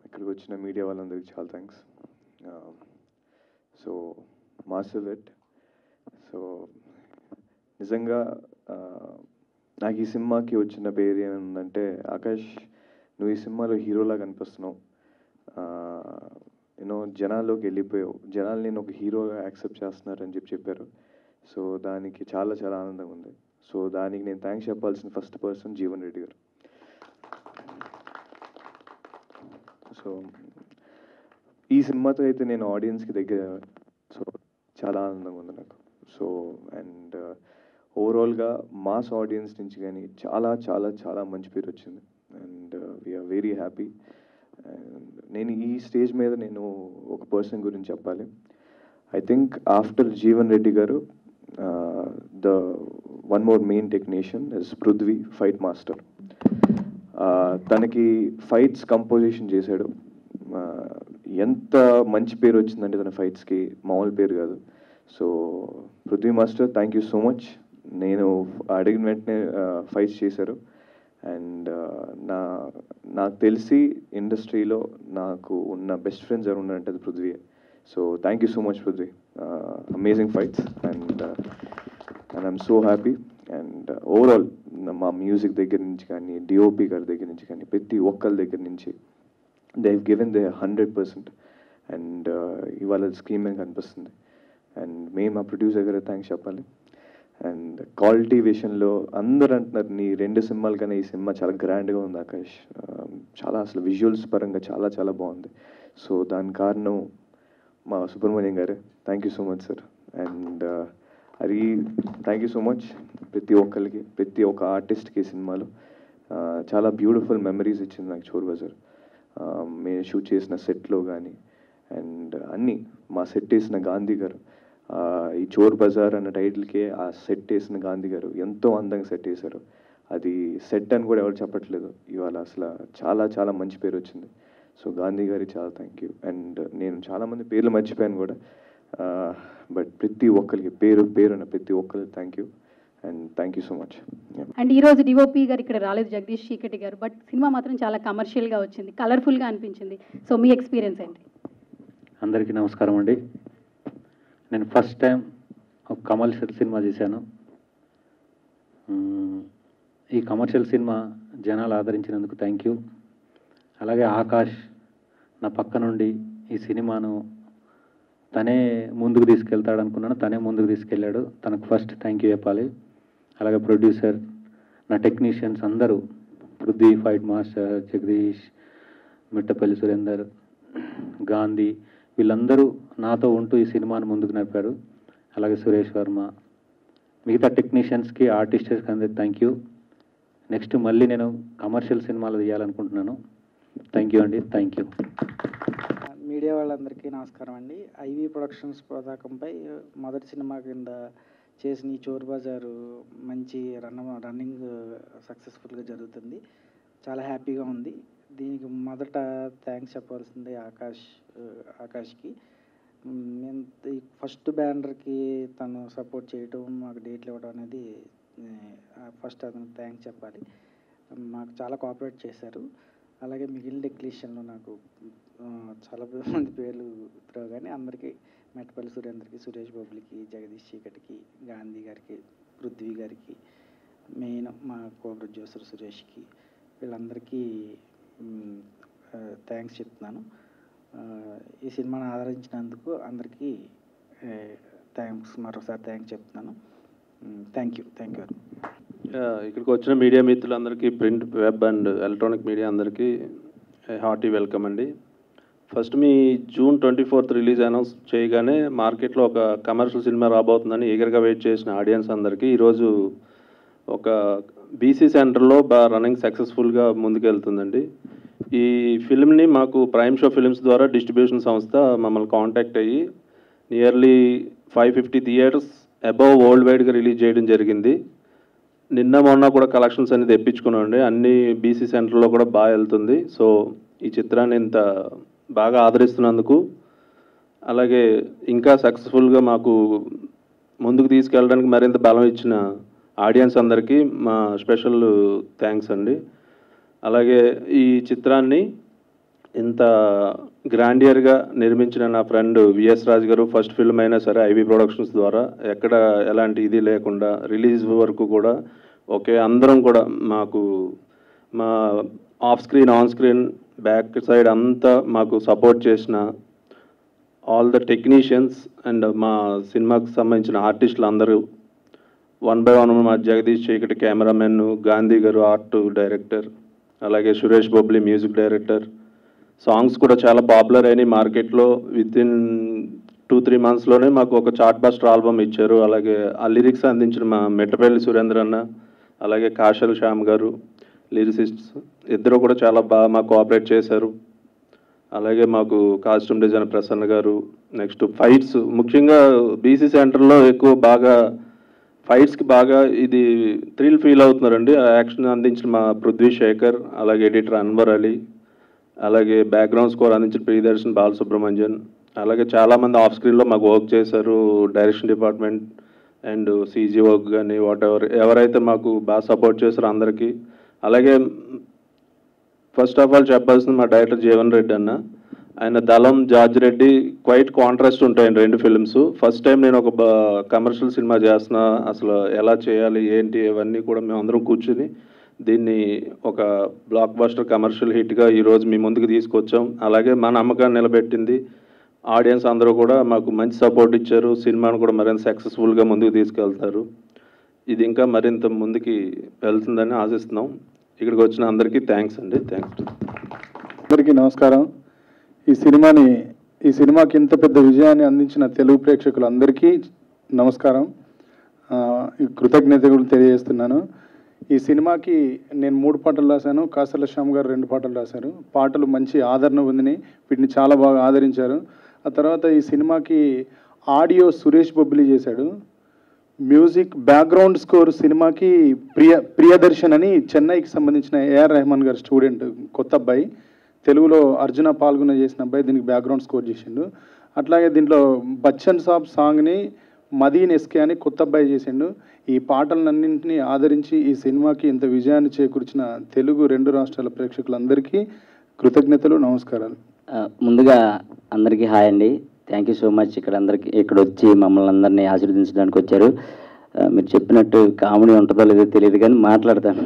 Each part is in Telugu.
ఇక్కడికి వచ్చిన మీడియా వాళ్ళందరికీ చాలా thanks so master it so నిజంగా ఆ, నాకు ఈ సినిమాకి వచ్చిన పేరు ఏముందంటే ఆకాష్ నువ్వు ఈ సినిమాలో హీరోలా కనిపిస్తున్నావు యూనో జనాల్లోకి వెళ్ళిపోయావు జనాలు నేను ఒక హీరోగా యాక్సెప్ట్ చేస్తున్నారని చెప్పి చెప్పారు సో దానికి చాలా చాలా ఆనందంగా ఉంది సో దానికి నేను థ్యాంక్స్ చెప్పాల్సిన ఫస్ట్ పర్సన్ జీవన్ రెడ్డి గారు సో ఈ సినిమాతో అయితే నేను ఆడియన్స్కి దగ్గర సో చాలా ఆనందంగా ఉంది నాకు సో అండ్ ఓవరాల్గా మాస్ ఆడియన్స్ నుంచి కానీ చాలా చాలా చాలా మంచి పేరు వచ్చింది and we're very happy and నేను ఈ స్టేజ్ మీద నేను ఒక పర్సన్ గురించి చెప్పాలి I think after Jeevan Reddy గారు the one more main technician is Prithvi fight master తనకి ఫైట్స్ కంపోజిషన్ చేశాడు ఆ, ఎంత మంచి పేరు వచ్చిందంటే తన ఫైట్స్కి మామూలు పేరు కాదు so Prithvi master thank you so much నేను అడిగిన వెంటనే ఫైట్స్ చేశారు అండ్ నా నాకు తెలిసి ఇండస్ట్రీలో నాకు ఉన్న బెస్ట్ ఫ్రెండ్స్ ఎవరు ఉన్నారంటే అది Prithvi so thank you so much Prithvi amazing fights and and I'm so happy and overall మా మ్యూజిక్ దగ్గర నుంచి కానీ డిఓపి గారి దగ్గర నుంచి కానీ ప్రతి ఒక్కరి దగ్గర నుంచి they have given they hundred percent and ఇవాళ స్క్రీన్ మీద కనిపిస్తుంది అండ్ మేము మా ప్రొడ్యూసర్ గారు థ్యాంక్స్ చెప్పాలి అండ్ క్వాలిటీ విషయంలో అందరు అంటున్నారు నీ రెండు సినిమాల కన్నా ఈ సినిమా చాలా గ్రాండ్గా ఉంది ఆకాష్ Um, చాలా అసలు విజువల్స్ పరంగా చాలా చాలా బాగుంది సో దాని కారణం మా సుబ్రహ్మణ్యం గారు thank you so much sir and అది థ్యాంక్ యూ సో మచ్ ప్రతి ఒక్కరికి ప్రతి ఒక్క ఆర్టిస్ట్కి ఈ సినిమాలో Uh, చాలా బ్యూటిఫుల్ మెమరీస్ ఇచ్చింది నాకు చోర్ బజార్ మేము షూట్ చేసిన సెట్లో కానీ అండ్ అన్నీ మా సెట్ వేసిన గాంధీ గారు ఆ, ఈ చోర్ బజార్ అన్న టైటిల్కే ఆ సెట్ వేసిన గాంధీ గారు ఎంతో అందంగా సెట్ వేశారు అది సెట్ అని కూడా ఎవరు చెప్పట్లేదు ఇవాళ అసలు చాలా చాలా మంచి పేరు వచ్చింది సో గాంధీ గారి చాలా థ్యాంక్ యూ అండ్ నేను చాలామంది పేర్లు మర్చిపోయాను కూడా బట్ ప్రతి ఒక్కరికి పేరు పేరున ప్రతి ఒక్కరికి thank you and thank you so much and ఈ రోజు డిఓపి గారు ఇక్కడ రాలేదు జగదీష్ చీకటి గారు బట్ సినిమా మాత్రం చాలా కమర్షియల్గా వచ్చింది కలర్ఫుల్గా అనిపించింది సో మీ ఎక్స్పీరియన్స్ ఏంటి అందరికీ నమస్కారం అండి నేను ఫస్ట్ టైం ఒక కమర్షియల్ సినిమా చేశాను మ్మ్. ఈ కమర్షియల్ సినిమా జనాలు ఆదరించినందుకు థ్యాంక్ యూ అలాగే ఆకాష్ నా పక్క నుండి ఈ సినిమాను తనే ముందుకు తీసుకెళ్తాడు అనుకున్నాను తనే ముందుకు తీసుకెళ్ళాడు తనకు ఫస్ట్ థ్యాంక్ యూ చెప్పాలి అలాగే ప్రొడ్యూసర్ నా టెక్నీషియన్స్ అందరూ పృథ్వీ ఫైట్ మాస్టర్ జగదీష్ మిట్టపల్లి సురేందర్ గాంధీ వీళ్ళందరూ నాతో ఉంటూ ఈ సినిమాను ముందుకు నడిపారు అలాగే సురేష్ వర్మ మిగతా టెక్నీషియన్స్కి ఆర్టిస్టర్స్కి అందరికి థ్యాంక్ యూ నెక్స్ట్ మళ్ళీ నేను కమర్షియల్ సినిమాలు తీయాలనుకుంటున్నాను థ్యాంక్ యూ అండి థ్యాంక్ యూ మీడియా వాళ్ళందరికీ నమస్కారం అండి ఐవి ప్రొడక్షన్స్ పతాకంపై మొదటి సినిమా కింద చేసిన ఈ చోర్ బజారు మంచి రన్ రన్నింగ్ సక్సెస్ఫుల్గా జరుగుతుంది చాలా హ్యాపీగా ఉంది దీనికి మొదట థ్యాంక్స్ చెప్పాల్సింది ఆకాష్ ఆ, ఆకాష్కి మ్, మేము ఈ ఫస్ట్ బ్యానర్కి తను సపోర్ట్ చేయటం మాకు డేట్లు ఇవ్వడం అనేది ఫస్ట్ అతను థ్యాంక్స్ చెప్పాలి మాకు చాలా కోఆపరేట్ చేశారు అలాగే మిగిలిన టెక్నీషియన్లు నాకు ఆ, చాలా మంది పేర్లు గుర్తురావు కానీ అందరికీ మెట్టపల్లి సురేంద్రకి సురేష్ బాబులకి జగదీష్ చీకటికి గాంధీ గారికి పృథ్వీ గారికి మెయిన్ మా కో ప్రొడ్యూసర్ సురేష్కి వీళ్ళందరికీ థ్యాంక్స్ చెప్తున్నాను ఆ, ఈ సినిమాను ఆదరించినందుకు అందరికీ థ్యాంక్స్ మరోసారి థ్యాంక్స్ చెప్తున్నాను thank you thank you yeah, ఇక్కడికి వచ్చిన మీడియా మిత్రులందరికీ print web and electronic media అందరికీ హార్టీ వెల్కమ్ అండి ఫస్ట్ మీ June twenty fourth release announce చేయగానే మార్కెట్లో ఒక కమర్షియల్ సినిమా రాబోతుందని ఈగర్గా వెయిట్ చేసిన ఆడియన్స్ అందరికీ ఈరోజు ఒక బీసీ సెంటర్లో బా రన్నింగ్ సక్సెస్ఫుల్గా ముందుకెళ్తుందండి ఈ ఫిల్మ్ని మాకు ప్రైమ్ షో ఫిల్మ్స్ ద్వారా డిస్ట్రిబ్యూషన్ సంస్థ మమ్మల్ని కాంటాక్ట్ అయ్యి nearly five fifty theatres above world వైడ్గా రిలీజ్ చేయడం జరిగింది నిన్న మొన్న కూడా కలెక్షన్స్ అనేది తెప్పించుకున్నామండి అన్ని బీసీ సెంటర్లో కూడా బాగా వెళ్తుంది సో ఈ చిత్రాన్ని ఇంత బాగా ఆదరిస్తున్నందుకు అలాగే ఇంకా సక్సెస్ఫుల్గా మాకు ముందుకు తీసుకెళ్ళడానికి మరింత బలం ఇచ్చిన ఆడియన్స్ అందరికీ మా స్పెషల్ థ్యాంక్స్ అండి అలాగే ఈ చిత్రాన్ని ఇంత గ్రాండియర్గా నిర్మించిన నా ఫ్రెండ్ విఎస్ రాజ్ గారు ఫస్ట్ ఫిల్మ్ అయినా సరే ఐవి ప్రొడక్షన్స్ ద్వారా ఎక్కడ ఎలాంటి ఇది లేకుండా రిలీజ్ వరకు కూడా ఓకే అందరం కూడా మాకు మా off screen on screen back side అంతా మాకు సపోర్ట్ చేసిన ఆల్ ద టెక్నీషియన్స్ అండ్ మా సినిమాకి సంబంధించిన ఆర్టిస్టులు అందరూ వన్ బై వన్ మా జగదీష్ చీకటి కెమెరామెన్ గాంధీ గారు ఆర్ట్ డైరెక్టర్ అలాగే Suresh Bobbili music director songs కూడా చాలా పాపులర్ అయినాయి మార్కెట్లో విత్ ఇన్ టూ త్రీ మంత్స్లోనే మాకు ఒక చార్ట్ బస్టర్ ఆల్బమ్ ఇచ్చారు అలాగే ఆ లిరిక్స్ అందించిన మా మెట్టపల్లి సురేంద్ర అన్న అలాగే కాశల్ శ్యామ్ గారు లిరిసిస్ట్స్ ఇద్దరు కూడా చాలా బాగా మాకు కోఆపరేట్ చేశారు అలాగే మాకు కాస్ట్యూమ్ డిజైనర్ ప్రసన్న గారు నెక్స్ట్ ఫైట్స్ ముఖ్యంగా బీసీ సెంటర్లో ఎక్కువ బాగా ఫైట్స్కి బాగా ఇది థ్రిల్ ఫీల్ అవుతున్నారండి ఆ యాక్షన్ అందించిన మా పృథ్వీ శేఖర్ అలాగే ఎడిటర్ అన్వర్ అలీ అలాగే బ్యాక్గ్రౌండ్ స్కోర్ అందించిన ప్రియదర్శన్ బాలసుబ్రహ్మణ్యన్ అలాగే చాలామంది ఆఫ్ స్క్రీన్లో మాకు వర్క్ చేశారు direction department and CG work కానీ వాట్ ఎవర్ ఎవరైతే మాకు బాగా సపోర్ట్ చేశారో అందరికీ అలాగే ఫస్ట్ ఆఫ్ ఆల్ చెప్పాల్సింది మా డైరెక్టర్ జీవన్ రెడ్డి అన్న ఆయన దళం జార్జ్ రెడ్డి క్వైట్ కాంట్రాస్ట్ ఉంటాయండి రెండు ఫిల్మ్స్ ఫస్ట్ టైం నేను ఒక కమర్షియల్ సినిమా చేస్తున్నా అసలు ఎలా చేయాలి ఏంటి ఇవన్నీ కూడా మేము అందరం కూర్చుని దీన్ని ఒక బ్లాక్ బస్టర్ కమర్షియల్ హిట్గా ఈరోజు మీ ముందుకు తీసుకొచ్చాం అలాగే మా నమ్మకాన్ని నిలబెట్టింది ఆడియన్స్ అందరూ కూడా మాకు మంచి సపోర్ట్ ఇచ్చారు సినిమాను కూడా మరింత సక్సెస్ఫుల్గా ముందుకు తీసుకెళ్తారు ఇది ఇంకా మరింత ముందుకి వెళ్తుందని ఆశిస్తున్నాం ఇక్కడికి వచ్చిన అందరికీ థ్యాంక్స్ అండి థ్యాంక్స్ అందరికీ నమస్కారం ఈ సినిమాని ఈ సినిమాకి ఇంత పెద్ద విజయాన్ని అందించిన తెలుగు ప్రేక్షకులందరికీ నమస్కారం ఆ, ఈ కృతజ్ఞతలు తెలియజేస్తున్నాను ఈ సినిమాకి నేను మూడు పాటలు రాశాను కాసల శ్యామ్ గారు రెండు పాటలు రాశారు పాటలు మంచి ఆదరణ పొందినాయి వీటిని చాలా బాగా ఆదరించారు ఆ తర్వాత ఈ సినిమాకి ఆడియో సురేష్ బొబ్బిలి చేశాడు మ్యూజిక్ బ్యాక్గ్రౌండ్ స్కోర్ సినిమాకి ప్రియ ప్రియదర్శన్ అని చెన్నైకి సంబంధించిన ఏఆర్ రెహమాన్ గారి స్టూడెంట్ కొత్త అబ్బాయి తెలుగులో అర్జున పాల్గొన చేసిన అబ్బాయి దీనికి బ్యాక్గ్రౌండ్ స్కోర్ చేసిండు అట్లాగే దీంట్లో బచ్చన్ సాబ్ సాంగ్ని మదీన్ ఎస్కే అని కొత్త అబ్బాయి చేసిండు ఈ పాటలన్నింటినీ ఆదరించి ఈ సినిమాకి ఇంత విజయాన్ని చేకూర్చిన తెలుగు రెండు రాష్ట్రాల ప్రేక్షకులందరికీ కృతజ్ఞతలు నమస్కారాలు ఆ, ముందుగా అందరికీ హాయ్ అండి థ్యాంక్ యూ సో మచ్ ఇక్కడ అందరికి ఇక్కడ వచ్చి మమ్మల్ని అందరినీ ఆశీర్వదించడానికి వచ్చారు ఆ, మీరు చెప్పినట్టు కామెడీ ఉంటుందో లేదో తెలియదు కానీ మాట్లాడతాను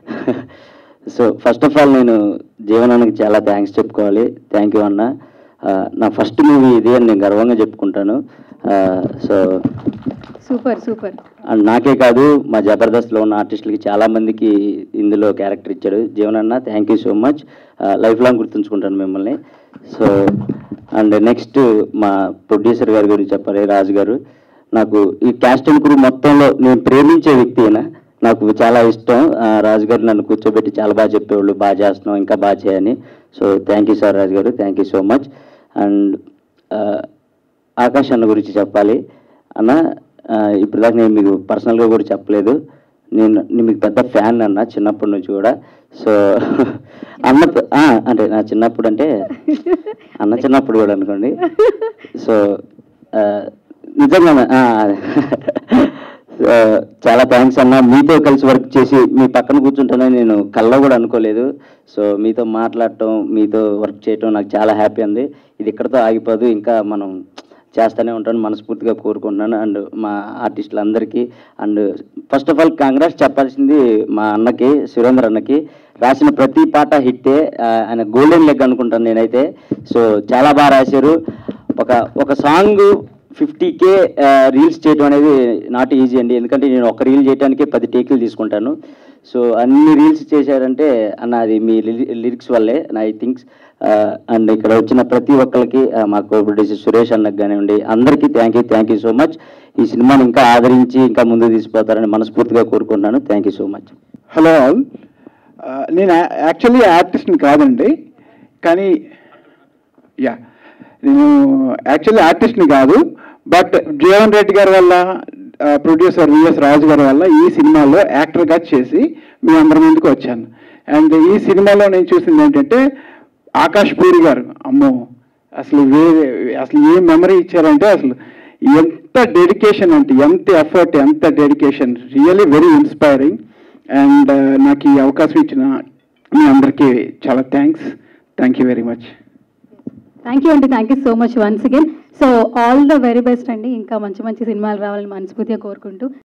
సో ఫస్ట్ ఆఫ్ ఆల్ నేను జీవనానికి చాలా థ్యాంక్స్ చెప్పుకోవాలి థ్యాంక్ యూ అన్న ఆ, నా ఫస్ట్ మూవీ ఇది అని నేను గర్వంగా చెప్పుకుంటాను సో సూపర్ సూపర్ అండ్ నాకే కాదు మా జబర్దస్త్లో ఉన్న ఆర్టిస్టులకి చాలా మందికి ఇందులో క్యారెక్టర్ ఇచ్చాడు జీవనన్న thank you so much life long గుర్తుంచుకుంటాను మిమ్మల్ని సో అండ్ నెక్స్ట్ మా ప్రొడ్యూసర్ గారి గురించి చెప్పాలి రాజు గారు నాకు ఈ క్యాస్ట్ అండ్ క్రూ మొత్తంలో నేను ప్రేమించే వ్యక్తి అయినా నాకు చాలా ఇష్టం ఆ, రాజు గారు నన్ను కూర్చోబెట్టి చాలా బాగా చెప్పేవాళ్ళు బాగా చేస్తున్నాం ఇంకా బాగా చేయని so thank you sir Raju గారు thank you so much and Akash అన్న గురించి చెప్పాలి అన్న ఆ, ఇప్పుడు దాకా నేను మీకు పర్సనల్గా కూడా చెప్పలేదు నేను నేను మీకు పెద్ద ఫ్యాన్ అన్న చిన్నప్పటి నుంచి కూడా సో అన్న ఆ, అంటే నా చిన్నప్పుడు అంటే అన్న చిన్నప్పుడు కూడా అనుకోండి సో ఆ, నిజంగా ఆ, సో, చాలా థ్యాంక్స్ అన్న మీతో కలిసి వర్క్ చేసి మీ పక్కన కూర్చుంటానని నేను కల్లో కూడా అనుకోలేదు సో మీతో మాట్లాడటం మీతో వర్క్ చేయటం నాకు చాలా హ్యాపీ ఉంది ఇది ఇక్కడతో ఆగిపోదు ఇంకా మనం చేస్తూనే ఉంటాను మనస్ఫూర్తిగా కోరుకుంటున్నాను అండ్ మా ఆర్టిస్టులందరికీ and first of all congrats చెప్పాల్సింది మా అన్నకి సురేంద్ర అన్నకి రాసిన ప్రతి పాట హిట్టే ఆ, ఆయన గోల్డెన్ లెగ్ అనుకుంటాను నేనైతే సో చాలా బాగా రాశారు ఒక ఒక సాంగ్ ఫిఫ్టీ కే రీల్స్ చేయడం అనేది నాట్ ఈజీ అండి ఎందుకంటే నేను ఒక రీల్ చేయడానికే పది టేకులు తీసుకుంటాను సో అన్ని రీల్స్ చేశారంటే అన్న అది మీ లిరిక్స్ వల్లే ఐ థింక్స్ అండ్ ఇక్కడ వచ్చిన ప్రతి ఒక్కరికి ఆ, మా ప్రొడ్యూసర్ సురేష్ అన్నకు కానివ్వండి అందరికీ thank you thank you so much ఈ సినిమాని ఇంకా ఆదరించి ఇంకా ముందుకు తీసుకుపోతారని మనస్ఫూర్తిగా కోరుకుంటున్నాను thank you so much hello all ఆ, నేను యాక్చువల్లీ ఆర్టిస్ట్ని కాదండి కానీ యా నేను యాక్చువల్లీ ఆర్టిస్ట్ని కాదు బట్ జీవన్ రెడ్డి గారి వల్ల ప్రొడ్యూసర్ విఎస్ రాజు గారి వల్ల ఈ సినిమాలో యాక్టర్గా చేసి మీ అందరి ముందుకు వచ్చాను అండ్ ఈ సినిమాలో నేను చూసింది ఏంటంటే ఆకాష్ పూరి గారు అమ్మో అసలు వేరే అసలు ఏ మెమరీ ఇచ్చారంటే అసలు ఎంత డెడికేషన్ అంటే ఎంత ఎఫర్ట్ ఎంత dedication really very inspiring and నాకు ఈ అవకాశం ఇచ్చిన మీ అందరికీ చాలా thanks thank you very much thank you అండి thank you so much once again so all the very best అండి ఇంకా మంచి మంచి సినిమాలు రావాలని మనస్ఫూర్తిగా కోరుకుంటూ